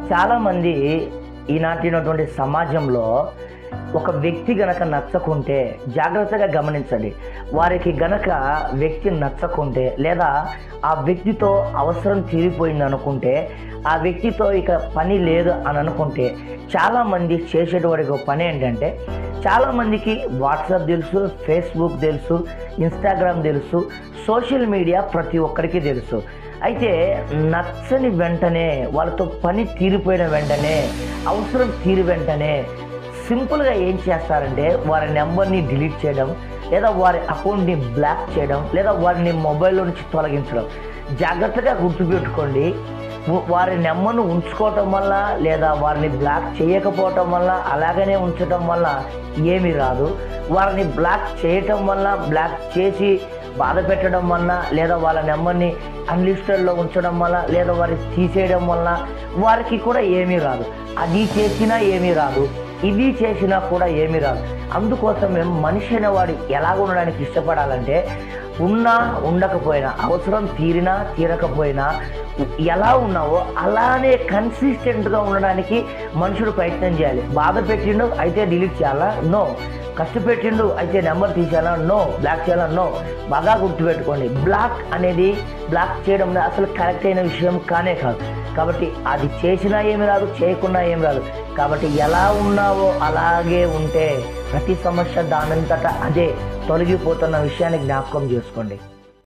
చాలామంది ఈనాటినటువంటి సమాజంలో ఒక వ్యక్తి గనక నచ్చకుంటే జాగ్రత్తగా గమనించండి వారికి గనక వ్యక్తి నచ్చకుంటే లేదా ఆ వ్యక్తితో అవసరం తీరిపోయింది అనుకుంటే ఆ వ్యక్తితో ఇక పని లేదు అని అనుకుంటే చాలామంది చేసేటువంటి ఒక పని ఏంటంటే చాలామందికి వాట్సాప్ తెలుసు ఫేస్బుక్ తెలుసు ఇన్స్టాగ్రామ్ తెలుసు సోషల్ మీడియా ప్రతి ఒక్కరికి తెలుసు అయితే నచ్చని వెంటనే వాళ్ళతో పని తీరిపోయిన వెంటనే అవసరం తీరి వెంటనే సింపుల్గా ఏం చేస్తారంటే వారి నెంబర్ని డిలీట్ చేయడం లేదా వారి అకౌంట్ని బ్లాక్ చేయడం లేదా వారిని మొబైల్లో నుంచి తొలగించడం జాగ్రత్తగా గుర్తుపెట్టుకోండి వ- వారి నెంబర్ను ఉంచుకోవటం వల్ల లేదా వారిని బ్లాక్ చేయకపోవటం వల్ల అలాగనే ఉంచటం వల్ల ఏమీ రాదు వారిని బ్లాక్ చేయటం వల్ల బ్లాక్ చేసి బాధ పెట్టడం వల్ల లేదా వాళ్ళ నెంబర్ని అన్లిస్టెడ్లో ఉంచడం వల్ల లేదా వారికి తీసేయడం వల్ల వారికి కూడా ఏమీ రాదు అది చేసినా ఏమీ రాదు ఇది చేసినా కూడా ఏమీ రాదు అందుకోసం మేము మనిషి అనేవాడు ఎలాగ ఉండడానికి ఇష్టపడాలంటే ఉన్నా ఉండకపోయినా అవసరం తీరినా తీరకపోయినా ఎలా ఉన్నావో అలానే కన్సిస్టెంట్గా ఉండడానికి మనుషుడు ప్రయత్నం చేయాలి బాధ పెట్టిండు అయితే డిలీట్ చేయాలా నో కష్టపెట్టిండు అయితే నెంబర్ తీసేయాలా నో బ్లాక్ చేయాలా నో బాగా గుర్తుపెట్టుకోండి బ్లాక్ అనేది బ్లాక్ చేయడం అసలు కరెక్ట్ అయిన విషయం కానే కాదు కాబట్టి అది చేసినా ఏమి రాదు చేయకున్నా ఏమి రాదు కాబట్టి ఎలా ఉన్నావో అలాగే ఉంటే ప్రతి సమస్య దానంతటా అదే తొలగిపోతున్న విషయాన్ని జ్ఞాపకం చేసుకోండి